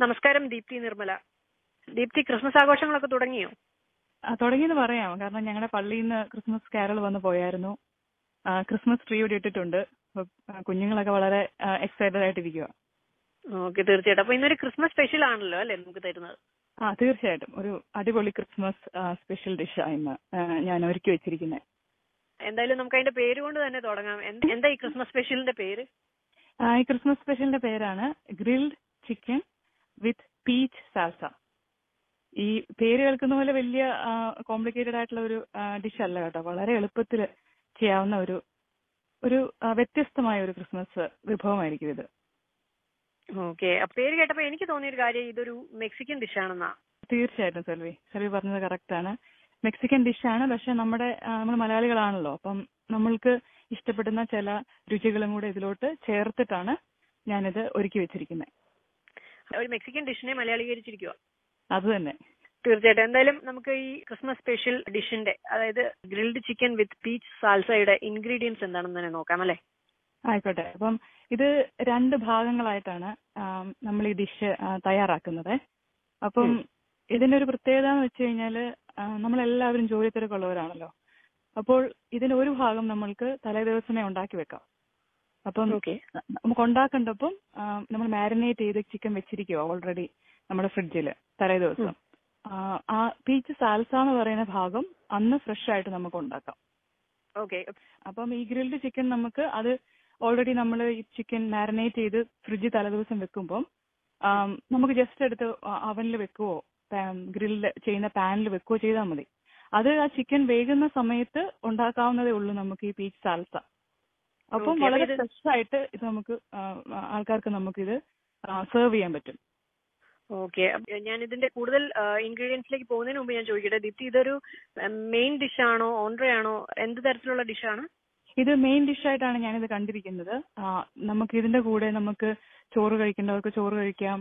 നമസ്കാരം ദീപ്തി നിർമ്മല ദീപ്തി ക്രിസ്മസ് ആഘോഷങ്ങളൊക്കെ തുടങ്ങിയോ ആ, തുടങ്ങിയെന്ന് പറയാം കാരണം ഞങ്ങളുടെ പള്ളിയിൽ നിന്ന് ക്രിസ്മസ് കാരൾ വന്ന് പോയായിരുന്നു ആ, ക്രിസ്മസ് ട്രീ ഇവിടെ ഇട്ടിട്ടുണ്ട് അപ്പൊ, ആ, കുഞ്ഞുങ്ങളൊക്കെ വളരെ എക്സൈറ്റഡ് ആയിട്ടിരിക്കുക ഓക്കെ തീർച്ചയായിട്ടും അപ്പൊ ഇന്നൊരു ക്രിസ്മസ് സ്പെഷ്യൽ ആണല്ലോ അല്ലെ നമുക്ക് തരുന്നത് ആ തീർച്ചയായിട്ടും ഒരു അടിപൊളി ക്രിസ്മസ് സ്പെഷ്യൽ ഡിഷാണ് ഇന്ന് ആ, ഞാൻ ഒരുക്കി വെച്ചിരിക്കുന്നത് എന്തായാലും നമുക്ക് അതിന്റെ പേര് കൊണ്ട് തന്നെ തുടങ്ങാം എന്ത്- എന്താ ഈ ക്രിസ്മസ് സ്പെഷ്യലിന്റെ പേര് ഈ ക്രിസ്മസ് സ്പെഷ്യലിന്റെ പേരാണ് grilled chicken with peach salsa ഈ പേര് കേൾക്കുന്ന പോലെ വലിയ കോംപ്ലിക്കേറ്റഡ് ആയിട്ടുള്ള ഒരു ഡിഷ് അല്ല കേട്ടോ വളരെ എളുപ്പത്തിൽ ചെയ്യാവുന്ന ഒരു ഒരു ആ, വ്യത്യസ്തമായ ഒരു ക്രിസ്മസ് വിഭവമായിരിക്കും ഇത് ഓക്കെ പേര് കേട്ടപ്പോ എനിക്ക് തോന്നിയ ഒരു കാര്യം ഇതൊരു മെക്സിക്കൻ ഡിഷാണെന്നാ തീർച്ചയായിട്ടും സെൽവി സെൽവി പറഞ്ഞത് കറക്റ്റ് ആണ് മെക്സിക്കൻ ഡിഷാണ് പക്ഷെ നമ്മുടെ നമ്മൾ മലയാളികളാണല്ലോ അപ്പം നമ്മൾക്ക് ഇഷ്ടപ്പെടുന്ന ചില രുചികളും കൂടെ ഇതിലോട്ട് ചേർത്തിട്ടാണ് ഞാനിത് ഒരുക്കി വെച്ചിരിക്കുന്നത് ഒരു മെക്സിക്കൻ ഡിഷിനെ മലയാളീകരിച്ചിരിക്കുക അത് തന്നെ തീർച്ചയായിട്ടും എന്തായാലും നമുക്ക് ഈ ക്രിസ്മസ് സ്പെഷ്യൽ ഡിഷിന്റെ അതായത് ഗ്രിൽഡ് ചിക്കൻ വിത്ത് പീച്ച് സാൽസയുടെ ഇൻഗ്രീഡിയൻസ് എന്താണെന്ന് തന്നെ നോക്കാം അല്ലെ ആയിക്കോട്ടെ അപ്പം ഇത് രണ്ട് ഭാഗങ്ങളായിട്ടാണ് ആം, നമ്മൾ ഈ ഡിഷ് തയ്യാറാക്കുന്നത് അപ്പം ഉം. ഇതിന്റെ ഒരു പ്രത്യേകത എന്ന് വെച്ച് കഴിഞ്ഞാല് ആ, നമ്മളെല്ലാവരും ജോലി തിരക്കുള്ളവരാണല്ലോ അപ്പോൾ ഇതിന്റെ ഒരു ഭാഗം നമ്മൾക്ക് തലേ ദിവസമേ ഉണ്ടാക്കി വെക്കാം അപ്പം ഓക്കെ നമുക്ക് ഉണ്ടാക്കേണ്ടപ്പം ആ, നമ്മൾ മാരിനേറ്റ് ചെയ്ത് ചിക്കൻ വെച്ചിരിക്കുക ഓൾറെഡി നമ്മുടെ ഫ്രിഡ്ജിൽ തലേ ദിവസം ആ, ആ പീച്ച് സാൽസ എന്ന് പറയുന്ന ഭാഗം അന്ന് ഫ്രഷ് ആയിട്ട് നമുക്ക് ഉണ്ടാക്കാം ഓക്കെ അപ്പം ഈ ഗ്രിൽഡ് ചിക്കൻ നമുക്ക് അത് ഓൾറെഡി നമ്മൾ ഈ ചിക്കൻ മാരിനേറ്റ് ചെയ്ത് ഫ്രിഡ്ജിൽ തലേദിവസം വെക്കുമ്പം ആം, നമുക്ക് ജസ്റ്റ് എടുത്ത് അവനിൽ വെക്കുവോ ഗ്രില്ല് ചെയ്യുന്ന പാനിൽ വെക്കുവോ ചെയ്താൽ മതി അത് ആ ചിക്കൻ വേകുന്ന സമയത്ത് ഉണ്ടാക്കാവുന്നതേ ഉള്ളൂ നമുക്ക് ഈ പീച്ച് സാൽസ അപ്പം Okay, വളരെ അപ്പൊ ഇത് ഫ്രഷ് ആയിട്ട് ഇത് നമുക്ക് ആ, ആൾക്കാർക്ക് നമുക്ക് ഇത് സെർവ് ചെയ്യാൻ പറ്റും ഓക്കെ ഞാൻ ഇതിന്റെ കൂടുതൽ ഇൻഗ്രീഡിയൻസിലേക്ക് പോകുന്നതിന് മുമ്പ് ഞാൻ ചോദിക്കട്ടെ ദീപ്തി ഇതൊരു മെയിൻ ഡിഷ് ആണോ ഓൺട്രേ ആണോ എന്ത് തരത്തിലുള്ള ഡിഷാണ് ഇത് മെയിൻ ഡിഷായിട്ടാണ് ഞാനിത് കണ്ടിരിക്കുന്നത് ആ, നമുക്ക് ഇതിന്റെ കൂടെ നമുക്ക് ചോറ് കഴിക്കേണ്ടവർക്ക് ചോറ് കഴിക്കാം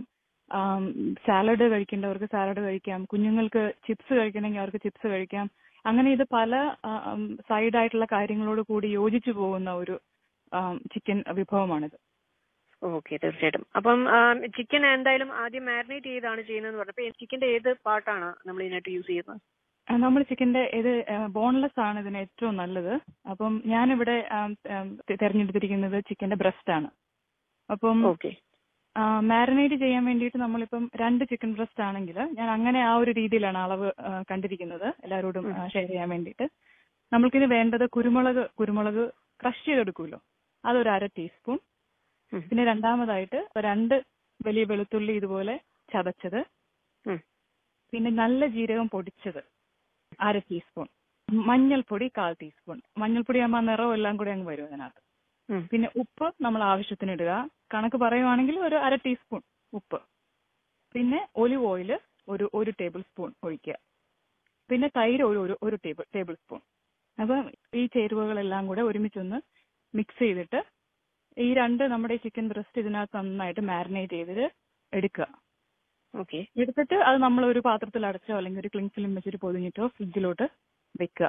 സാലഡ് കഴിക്കേണ്ടവർക്ക് സാലഡ് കഴിക്കാം കുഞ്ഞുങ്ങൾക്ക് ചിപ്സ് കഴിക്കണമെങ്കിൽ അവർക്ക് ചിപ്സ് കഴിക്കാം അങ്ങനെ ഇത് പല സൈഡ് ആയിട്ടുള്ള കാര്യങ്ങളോട് കൂടി യോജിച്ചു പോകുന്ന ഒരു ചിക്കൻ വിഭവമാണിത് ഓക്കെ തീർച്ചയായിട്ടും അപ്പം ചിക്കൻ എന്തായാലും ആദ്യം മാരിനേറ്റ് ചെയ്താണ് ചെയ്യുന്നതെന്ന് പറഞ്ഞപ്പോ ചിക്കന്റെ ഏത് പാർട്ടാണ് നമ്മൾ ഇതിനായിട്ട് യൂസ് ചെയ്യുന്നത് ആ, നമ്മൾ ചിക്കന്റെ ഇത് ബോൺലെസ് ആണ് ഇതിന് ഏറ്റവും നല്ലത് അപ്പം ഞാനിവിടെ ആം, ആം, തെ- തെരഞ്ഞെടുത്തിരിക്കുന്നത് ചിക്കന്റെ ബ്രസ്റ്റ് ആണ് അപ്പം ഓക്കെ മാരിനേറ്റ് ചെയ്യാൻ വേണ്ടിയിട്ട് നമ്മളിപ്പം രണ്ട് ചിക്കൻ ബ്രസ്റ്റ് ആണെങ്കിൽ ഞാൻ അങ്ങനെ ആ ഒരു രീതിയിലാണ് അളവ് ആ, കണ്ടിരിക്കുന്നത് എല്ലാവരോടും ഷെയർ ചെയ്യാൻ വേണ്ടിയിട്ട് നമ്മൾക്കിത് വേണ്ടത് കുരുമുളക് കുരുമുളക് ക്രഷ് ചെയ്തെടുക്കുമല്ലോ അതൊരു അര ടീസ്പൂൺ ഉം. പിന്നെ രണ്ടാമതായിട്ട് രണ്ട് വലിയ വെളുത്തുള്ളി ഇതുപോലെ ചതച്ചത് ഉം. പിന്നെ നല്ല ജീരകം പൊടിച്ചത് അര ടീസ്പൂൺ മഞ്ഞൾപ്പൊടി കാൽ ടീസ്പൂൺ മഞ്ഞൾപ്പൊടി ആകുമ്പോൾ ആ നിറവും എല്ലാം കൂടി അങ്ങ് വരും അതിനകത്ത് ഉം. പിന്നെ ഉപ്പ് നമ്മൾ ആവശ്യത്തിന് ഇടുക കണക്ക് പറയുവാണെങ്കിൽ ഒരു അര ടീസ്പൂൺ ഉപ്പ് പിന്നെ ഒലിവ് ഓയിൽ ഒരു ഒരു ടേബിൾ സ്പൂൺ ഒഴിക്കുക പിന്നെ തൈര് ഒരു ഒരു ഒരു ടേബിൾ ടേബിൾ സ്പൂൺ അപ്പം ഈ ചേരുവകളെല്ലാം കൂടെ ഒരുമിച്ചൊന്ന് മിക്സ് ചെയ്തിട്ട് ഈ രണ്ട് നമ്മുടെ ചിക്കൻ ബ്രസ്റ്റ് ഇതിനകത്ത് നന്നായിട്ട് മാരിനേറ്റ് ചെയ്തിട്ട് എടുക്കുക ഓക്കെ എടുത്തിട്ട് അത് നമ്മൾ ഒരു പാത്രത്തിൽ അടച്ചോ അല്ലെങ്കിൽ ഒരു ക്ലിങ് ഫിലിം വെച്ചിട്ട് പൊതിഞ്ഞിട്ടോ ഫ്രിഡ്ജിലോട്ട് വെക്കുക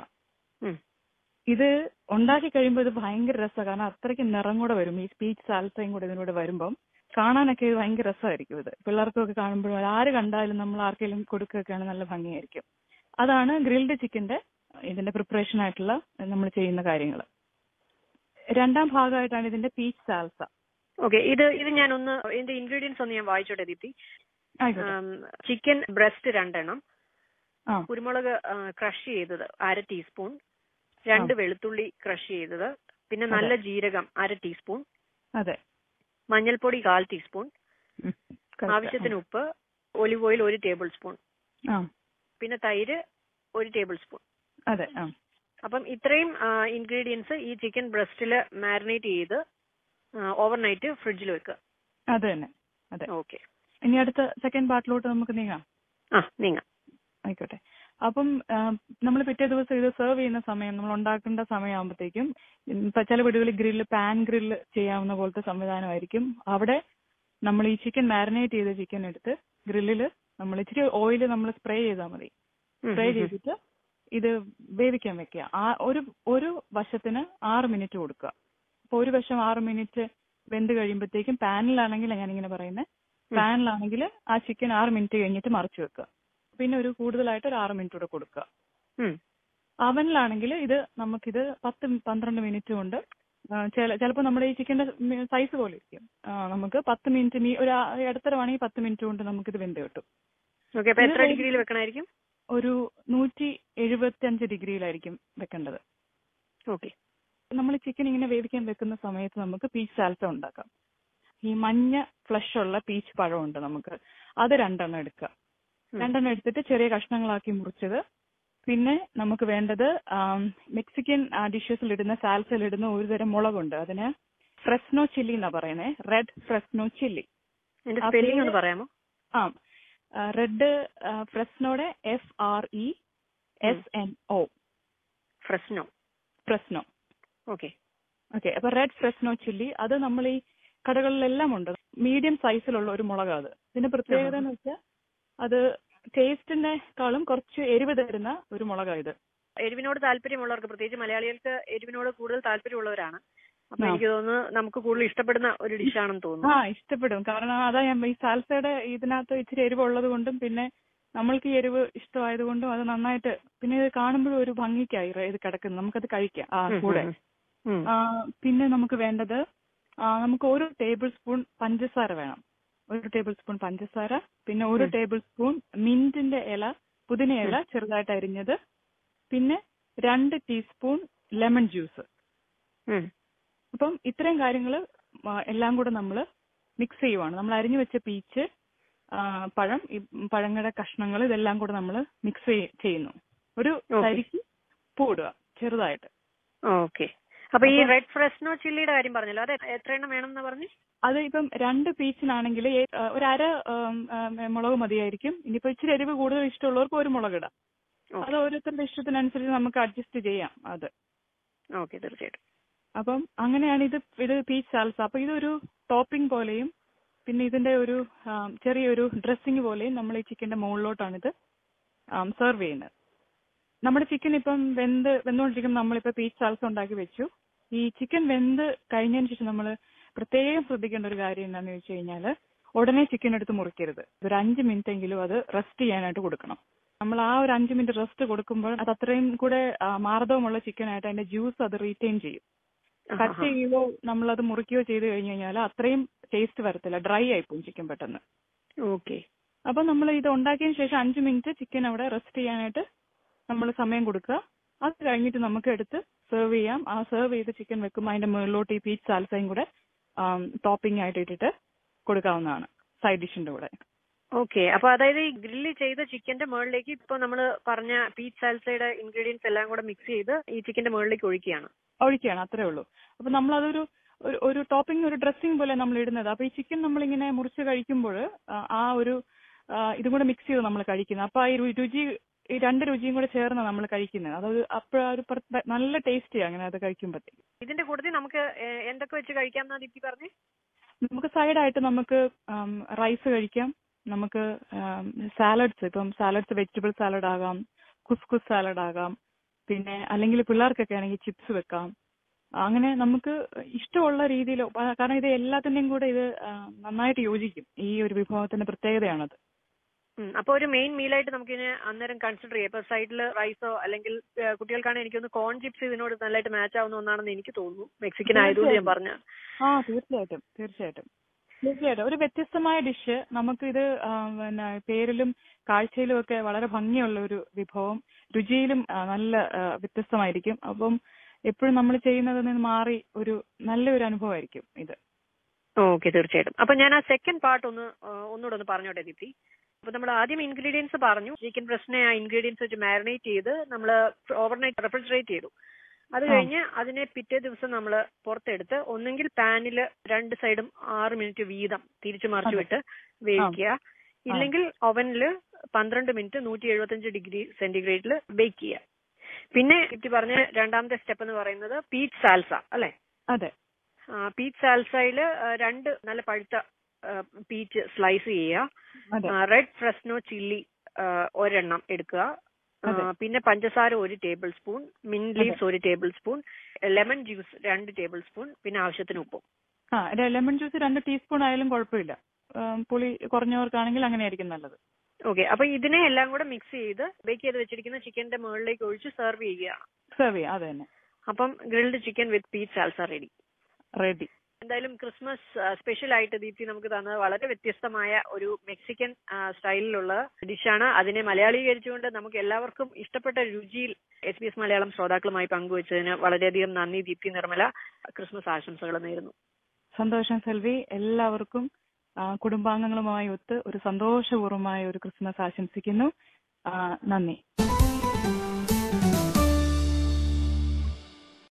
ഇത് ഉണ്ടാക്കി കഴിയുമ്പോൾ ഇത് ഭയങ്കര രസമാണ് കാരണം അത്രയ്ക്ക് നിറം കൂടെ വരും ഈ സ്പീച്ച് സാൽസയും കൂടെ ഇതിനൂടെ വരുമ്പം കാണാനൊക്കെ ഇത് ഭയങ്കര രസമായിരിക്കും ഇത് പിള്ളേർക്കൊക്കെ കാണുമ്പോഴും ആര് കണ്ടാലും നമ്മൾ ആർക്കെങ്കിലും കൊടുക്കുകയൊക്കെയാണ് നല്ല ഭംഗിയായിരിക്കും അതാണ് ഗ്രിൽഡ് ചിക്കന്റെ ഇതിന്റെ പ്രിപ്പറേഷൻ ആയിട്ടുള്ള നമ്മൾ ചെയ്യുന്ന കാര്യങ്ങൾ രണ്ടാം ഭാഗമായിട്ടാണ് ഇതിന്റെ പീച്ച് സാൽസ ഓക്കെ ഇത് ഇത് ഞാൻ ഒന്ന് ഇതിന്റെ ഇൻഗ്രീഡിയൻസ് ഒന്ന് ഞാൻ വായിച്ചോട്ടെ ദീപ്തി ആയിക്കോട്ടെ ചിക്കൻ ബ്രസ്റ്റ് രണ്ടെണ്ണം ആ കുരുമുളക് ക്രഷ് ചെയ്തത് അര ടീസ്പൂൺ രണ്ട് വെളുത്തുള്ളി ക്രഷ് ചെയ്തത് പിന്നെ നല്ല ജീരകം അര ടീസ്പൂൺ അതെ മഞ്ഞൾപ്പൊടി കാൽ ടീസ്പൂൺ ഉം. correct. ആവശ്യത്തിന് ഉപ്പ് ഒലിവ് ഓയിൽ ഒരു ടേബിൾ സ്പൂൺ ആ പിന്നെ തൈര് ഒരു ടേബിൾ സ്പൂൺ അതെ ആ അപ്പം ഇത്രയും ഇൻഗ്രീഡിയൻസ് ഈ ചിക്കൻ ബ്രസ്റ്റിൽ മാരിനേറ്റ് ചെയ്ത് ഓവർനൈറ്റ് ഫ്രിഡ്ജിൽ വെക്കുക അത് തന്നെ അതെ ഓക്കെ ഇനി അടുത്ത സെക്കൻഡ് പാർട്ടിലോട്ട് നമുക്ക് നീങ്ങാം ആ നീങ്ങാം ആയിക്കോട്ടെ അപ്പം നമ്മൾ പിറ്റേ ദിവസം ഇത് സെർവ് ചെയ്യുന്ന സമയം നമ്മൾ ഉണ്ടാക്കേണ്ട സമയമാകുമ്പോഴത്തേക്കും ഇപ്പൊ ചില വീടുകളിൽ ഗ്രില്ല് പാൻ ഗ്രില്ല് ചെയ്യാവുന്ന പോലത്തെ സംവിധാനമായിരിക്കും അവിടെ നമ്മൾ ഈ ചിക്കൻ മാരിനേറ്റ് ചെയ്ത ചിക്കൻ എടുത്ത് ഗ്രില്ലിൽ നമ്മൾ ഇച്ചിരി ഓയിൽ നമ്മൾ സ്പ്രേ ചെയ്താൽ മതി സ്പ്രേ ചെയ്തിട്ട് ഇത് വേവിക്കാൻ വെക്കുക ആ ഒരു ഒരു വശത്തിന് ആറ് മിനിറ്റ് കൊടുക്കുക അപ്പൊ ഒരു വശം ആറ് മിനിറ്റ് വെന്ത് കഴിയുമ്പോഴത്തേക്കും പാനിലാണെങ്കിൽ ഞാനിങ്ങനെ പറയുന്നത് പാനിലാണെങ്കിൽ ആ ചിക്കൻ ആറ് മിനിറ്റ് കഴിഞ്ഞിട്ട് മറിച്ച് വെക്കുക പിന്നെ ഒരു കൂടുതലായിട്ട് ഒരു ആറ് മിനിറ്റ് കൂടെ കൊടുക്കുക ഉം. അവനിലാണെങ്കിൽ ഇത് നമുക്കിത് പത്ത് പന്ത്രണ്ട് മിനിറ്റ് കൊണ്ട് ആ, ചില ചിലപ്പോൾ നമ്മുടെ ഈ ചിക്കന്റെ സൈസ് പോലെ ഇരിക്കും ആ, നമുക്ക് പത്ത് മിനിറ്റ് മീ ഒരു ആ- ഇടത്തരമാണെങ്കിൽ പത്ത് മിനിറ്റ് കൊണ്ട് നമുക്കിത് വെന്ത് കിട്ടും ഓക്കെ അപ്പൊ എത്ര ഇത് ഡിഗ്രിയിൽ വെക്കണമായിരിക്കും ഒരു നൂറ്റി എഴുപത്തി അഞ്ച് ഡിഗ്രിയിലായിരിക്കും വെക്കേണ്ടത് ഓക്കെ നമ്മൾ ചിക്കൻ ഇങ്ങനെ വേവിക്കാൻ വെക്കുന്ന സമയത്ത് നമുക്ക് പീച്ച് സാൽസ ഉണ്ടാക്കാം ഈ മഞ്ഞ ഫ്ലഷ് ഉള്ള പീച്ച് പഴമുണ്ട് നമുക്ക് അത് രണ്ടെണ്ണം എടുക്കുക ഉം. രണ്ടെണ്ണം എടുത്തിട്ട് ചെറിയ കഷ്ണങ്ങളാക്കി മുറിച്ചത് പിന്നെ നമുക്ക് വേണ്ടത് ആം, മെക്സിക്കൻ ഡിഷസിൽ ഇടുന്ന സാൽസയിൽ ഇടുന്ന ഒരു തരം മുളകുണ്ട് അതിന് ഫ്രെസ്നോ ചില്ലി എന്നാ പറയുന്നത് റെഡ് ഫ്രെസ്നോ ചില്ലി എന്റെ ആ സ്പെല്ലിംഗ് പേര് ഒന്ന് പറയാമോ ആ റെഡ് ഫ്രെസ്നോടെ F R E S N O Fresno Fresno okay okay അപ്പൊ റെഡ് ഫ്രെസ്നോ ചില്ലി അത് നമ്മൾ ഈ കടകളിലെല്ലാം ഉണ്ട് മീഡിയം സൈസിലുള്ള ഒരു മുളക് അത് ഇതിന്റെ പ്രത്യേകത എന്ന് വെച്ചാൽ അത് ടേസ്റ്റിനെക്കാളും കുറച്ച് എരിവ് തരുന്ന ഒരു മുളകാണ് ഇത് എരിവിനോട് താല്പര്യമുള്ളവർക്ക് പ്രത്യേകിച്ച് മലയാളികൾക്ക് എരിവിനോട് കൂടുതൽ താല്പര്യമുള്ളവരാണ് അപ്പൊ ആ. എനിക്ക് തോന്നുന്നു നമുക്ക് കൂടുതൽ ഇഷ്ടപ്പെടുന്ന ഒരു ഡിഷാണെന്ന് ആ തോന്നുന്നു ഇഷ്ടപ്പെടും കാരണം അതാ ഞാൻ ഈ സാൽസയുടെ ഇതിനകത്ത് ഇച്ചിരി എരിവ് ഉള്ളത് കൊണ്ടും പിന്നെ നമ്മൾക്ക് ഈ എരിവ് ഇഷ്ടമായതുകൊണ്ടും അത് നന്നായിട്ട് പിന്നെ ഇത് കാണുമ്പോഴും ഒരു ഭംഗിക്കായി റ- ഇത് കിടക്കുന്നത് നമുക്കത് കഴിക്കാം ആ ഉം, കൂടെ ഉം, ഉം. ആ, പിന്നെ നമുക്ക് വേണ്ടത് ആ, നമുക്ക് ഒരു ടേബിൾ സ്പൂൺ പഞ്ചസാര വേണം ഒരു ടേബിൾ സ്പൂൺ പഞ്ചസാര പിന്നെ ഒരു ഉം. ടേബിൾ സ്പൂൺ മിന്റിന്റെ ഇല പുതിന ഇല ചെറുതായിട്ട് അരിഞ്ഞത് പിന്നെ രണ്ട് ടീസ്പൂൺ ലെമൺ ജ്യൂസ് ഉം. അപ്പം ഇത്രയും കാര്യങ്ങൾ എല്ലാം കൂടെ നമ്മൾ മിക്സ് ചെയ്യുവാണ് നമ്മൾ അരിഞ്ഞു വെച്ച പീച്ച് ആ, പഴം ഈ പഴങ്ങളുടെ കഷ്ണങ്ങൾ ഇതെല്ലാം കൂടെ നമ്മൾ മിക്സ് ചെയ്യുന്നു ഒരു Okay. തരിക്ക് പൂടുക ചെറുതായിട്ട് ഓക്കെ അപ്പൊ ഈ അപ്പൊ- റെഡ് ഫ്രസ്നോ ചില്ലിയുടെ കാര്യം പറഞ്ഞല്ലോ അത് എത്ര എണ്ണം വേണം എന്ന് പറഞ്ഞു അത് ഇപ്പം രണ്ട് പീച്ചിനാണെങ്കിൽ ഒരു അര ഉം, ഉം, മുളക് മതിയായിരിക്കും ഇനിയിപ്പോ ഇച്ചിരി എരിവ് കൂടുതൽ ഇഷ്ടമുള്ളവർക്ക് ഒരു മുളക് ഇടാം അത് ഓരോരുത്തരുടെ ഇഷ്ടത്തിനനുസരിച്ച് നമുക്ക് അഡ്ജസ്റ്റ് ചെയ്യാം അത് ഓക്കെ തീർച്ചയായിട്ടും അപ്പം അങ്ങനെയാണ് ഇത് ഇത് പീച്ച് സാൽസ അപ്പൊ ഇതൊരു ടോപ്പിംഗ് പോലെയും പിന്നെ ഇതിന്റെ ഒരു ആം, ചെറിയൊരു ഡ്രസ്സിംഗ് പോലെയും നമ്മൾ ഈ ചിക്കന്റെ മുകളിലോട്ടാണ് ഇത് സെർവ് ചെയ്യുന്നത് നമ്മുടെ ചിക്കൻ ഇപ്പം വെന്ത് വെന്തുകൊണ്ടിരിക്കുമ്പോൾ നമ്മളിപ്പോ പീച്ച് സാൽസ ഉണ്ടാക്കി വെച്ചു ഈ ചിക്കൻ വെന്ത് കഴിഞ്ഞതിന് ശേഷം നമ്മൾ പ്രത്യേകം ശ്രദ്ധിക്കേണ്ട ഒരു കാര്യം എന്താണെന്ന് വെച്ച് കഴിഞ്ഞാൽ ഉടനെ ചിക്കൻ എടുത്ത് മുറിക്കരുത് ഒരു അഞ്ച് മിനിറ്റ് എങ്കിലും അത് റെസ്റ്റ് ചെയ്യാനായിട്ട് കൊടുക്കണം നമ്മൾ ആ ഒരു അഞ്ച് മിനിറ്റ് റെസ്റ്റ് കൊടുക്കുമ്പോൾ അത് അത്രയും കൂടെ ആ, മാർദ്ദവമുള്ള ചിക്കൻ ആയിട്ട് അതിന്റെ ജ്യൂസ് അത് റീറ്റെയിൻ ചെയ്യും കട്ട് ചെയ്യുകയോ നമ്മൾ അത് മുറിക്കുകയോ ചെയ്ത് കഴിഞ്ഞു കഴിഞ്ഞാൽ അത്രയും ടേസ്റ്റ് വരത്തില്ല ഡ്രൈ ആയിപ്പോവും ചിക്കൻ പെട്ടെന്ന് ഓക്കെ അപ്പൊ നമ്മൾ ഇത് ഉണ്ടാക്കിയതിന് ശേഷം അഞ്ച് മിനിറ്റ് ചിക്കൻ അവിടെ റെസ്റ്റ് ചെയ്യാനായിട്ട് നമ്മൾ സമയം കൊടുക്കുക അത് കഴിഞ്ഞിട്ട് നമുക്ക് എടുത്ത് സെർവ് ചെയ്യാം ആ സെർവ് ചെയ്ത ചിക്കൻ വെക്കുമ്പോൾ അതിന്റെ മുകളിലോട്ട് ഈ പീച്ച് സാൽസയും കൂടെ ടോപ്പിംഗ് ആയിട്ട് ഇട്ടിട്ട് കൊടുക്കാവുന്നതാണ് സൈഡ് ഡിഷിന്റെ കൂടെ ഓക്കെ അപ്പൊ അതായത് ഈ ഗ്രില്ല് ചെയ്ത ചിക്കന്റെ മുകളിലേക്ക് ഇപ്പൊ നമ്മൾ പറഞ്ഞ പീച്ച് സാൽസയുടെ ഇൻഗ്രീഡിയൻസ് എല്ലാം കൂടെ മിക്സ് ചെയ്ത് ഈ ചിക്കന്റെ മുകളിലേക്ക് ഒഴിക്കുകയാണ് ഒഴിക്കുകയാണ് അത്രേ ഉള്ളൂ അപ്പൊ നമ്മൾ അതൊരു ഒരു- ഒരു ടോപ്പിംഗ് ഒരു ഡ്രസ്സിംഗ് പോലെ നമ്മൾ ഇടുന്നത് അപ്പൊ ഈ ചിക്കൻ നമ്മളിങ്ങനെ മുറിച്ച് കഴിക്കുമ്പോൾ ആ ഒരു ആ, ഇതും കൂടെ മിക്സ് ചെയ്ത് നമ്മൾ കഴിക്കുന്നത് അപ്പൊ ആ ഈ രു- രുചി ഈ രണ്ട് രുചിയും കൂടെ ചേർന്ന് നമ്മൾ കഴിക്കുന്നത് അതൊരു അപ്പോഴാ ഒരു പ്രത്യേക- നല്ല ടേസ്റ്റി അങ്ങനെ അത് കഴിക്കുമ്പോഴത്തേക്ക് ഇതിന്റെ കൂട്ടത്തിൽ നമുക്ക് ഏഹ്, എന്തൊക്കെ വെച്ച് കഴിക്കാം എന്നാ ദീപ്തി പറഞ്ഞേ നമുക്ക് സൈഡായിട്ട് നമുക്ക് റൈസ് കഴിക്കാം നമുക്ക് സാലഡ്സ് ഇപ്പം സാലഡ്സ് വെജിറ്റബിൾ സാലഡ് ആകാം കുസ്കുസ് സാലഡ് ആകാം പിന്നെ അല്ലെങ്കിൽ പിള്ളേർക്കൊക്കെ ആണെങ്കിൽ ചിപ്സ് വെക്കാം അങ്ങനെ നമുക്ക് ഇഷ്ടമുള്ള രീതിയിൽ കാരണം ഇത് എല്ലാത്തിന്റെയും കൂടെ ഇത് ആ, നന്നായിട്ട് യോജിക്കും ഈ ഒരു വിഭവത്തിന്റെ പ്രത്യേകതയാണത് ഉം. അപ്പൊ ഒരു മെയിൻ മീലായിട്ട് നമുക്ക് ഇതിനെ അന്നേരം കൺസിഡർ ചെയ്യാം ഇപ്പൊ സൈഡിൽ റൈസോ അല്ലെങ്കിൽ ഏഹ്, കുട്ടികൾക്കാണെങ്കിൽ എനിക്കൊന്ന് കോൺ ചിപ്സ് ഇതിനോട് നല്ലതായിട്ട് മാച്ച് ആവുന്ന ഒന്നാണെന്ന് എനിക്ക് തോന്നുന്നു മെക്സിക്കൻ ആയതുകൊണ്ട് ഞാൻ പറഞ്ഞ ആ തീർച്ചയായിട്ടും തീർച്ചയായിട്ടും തീർച്ചയായിട്ടും ഒരു വ്യത്യസ്തമായ ഡിഷ് നമുക്കിത് ആ, പിന്നെ പേരിലും കാഴ്ചയിലും ഒക്കെ വളരെ ഭംഗിയുള്ള ഒരു വിഭവം രുചിയിലും ആ, നല്ല ആ, വ്യത്യസ്തമായിരിക്കും അപ്പം എപ്പോഴും നമ്മൾ ചെയ്യുന്നതിൽ നിന്ന് മാറി ഒരു നല്ലൊരു അനുഭവമായിരിക്കും ഇത് ഓക്കെ തീർച്ചയായിട്ടും അപ്പൊ ഞാൻ ആ സെക്കൻഡ് പാർട്ട് ഒന്ന് ആ, ഒന്നുകൂടെ ഒന്ന് പറഞ്ഞോട്ടെ ദീപ്തി അപ്പൊ നമ്മൾ ആദ്യം ഇൻഗ്രീഡിയൻസ് പറഞ്ഞു ചിക്കൻ ബ്രസ്റ്റിനെ ആ ഇൻഗ്രീഡിയൻസ് വെച്ച് മാരിനേറ്റ് ചെയ്ത് നമ്മൾ ഓവർനൈറ്റ് റെഫ്രിജറേറ്റ് ചെയ്തു അത് ആ. കഴിഞ്ഞ് അതിനെ പിറ്റേ ദിവസം നമ്മൾ പുറത്തെടുത്ത് ഒന്നെങ്കിൽ പാനിൽ രണ്ട് സൈഡും ആറ് മിനിറ്റ് വീതം തിരിച്ചു മറിച്ചു അതെ. വിട്ട് വേവിക്കുക ഇല്ലെങ്കിൽ ഓവനിൽ പന്ത്രണ്ട് മിനിറ്റ് നൂറ്റി എഴുപത്തഞ്ച് ഡിഗ്രി സെന്റിഗ്രേഡിൽ ബേക്ക് ചെയ്യുക പിന്നെ ദീപ്തി പറഞ്ഞ രണ്ടാമത്തെ സ്റ്റെപ്പ് എന്ന് പറയുന്നത് പീച്ച് സാൽസ അല്ലെ അതെ പീച്ച് സാൽസയിൽ രണ്ട് നല്ല പഴുത്ത പീച്ച് സ്ലൈസ് ചെയ്യുക അതെ റെഡ് ഫ്രസ്നോ ചില്ലി ഒരെണ്ണം എടുക്കുക ആ, അതെ. പിന്നെ പഞ്ചസാര ഒരു ടേബിൾ സ്പൂൺ മിൻ ലീവ്സ് ഒരു ടേബിൾ സ്പൂൺ ലെമൺ ജ്യൂസ് രണ്ട് ടേബിൾ സ്പൂൺ പിന്നെ ആവശ്യത്തിന് ഉപ്പും ആ ലെമൺ ജ്യൂസ് രണ്ട് ടീസ്പൂൺ ആയാലും കുഴപ്പമില്ല ഉം, പുളി കുറഞ്ഞവർക്കാണെങ്കിൽ അങ്ങനെയായിരിക്കും നല്ലത് ഓക്കെ അപ്പൊ ഇതിനെ എല്ലാം കൂടെ മിക്സ് ചെയ്ത് ബേക്ക് ചെയ്ത് വെച്ചിരിക്കുന്ന ചിക്കന്റെ മുകളിലേക്ക് ഒഴിച്ച് സെർവ് ചെയ്യുകയാണ് സെർവ് ചെയ്യാം അത് തന്നെ അപ്പം grilled chicken with peach salsa ready ready എന്തായാലും ക്രിസ്മസ് സ്പെഷ്യൽ ആയിട്ട് ദീപ്തി നമുക്ക് തന്നത് വളരെ വ്യത്യസ്തമായ ഒരു മെക്സിക്കൻ ആ, സ്റ്റൈലിലുള്ള ഡിഷാണ് അതിനെ മലയാളീകരിച്ചുകൊണ്ട് നമുക്ക് എല്ലാവർക്കും ഇഷ്ടപ്പെട്ട രുചിയിൽ എസ് ബി എസ് മലയാളം ശ്രോതാക്കളുമായി പങ്കുവച്ചതിന് വളരെയധികം നന്ദി ദീപ്തി നിർമ്മല ക്രിസ്മസ് ആശംസകൾ നേരുന്നു സന്തോഷം സെൽവി എല്ലാവർക്കും ആ, കുടുംബാംഗങ്ങളുമായി ഒത്ത് ഒരു സന്തോഷപൂർവമായ ഒരു ക്രിസ്മസ് ആശംസിക്കുന്നു ആ, നന്ദി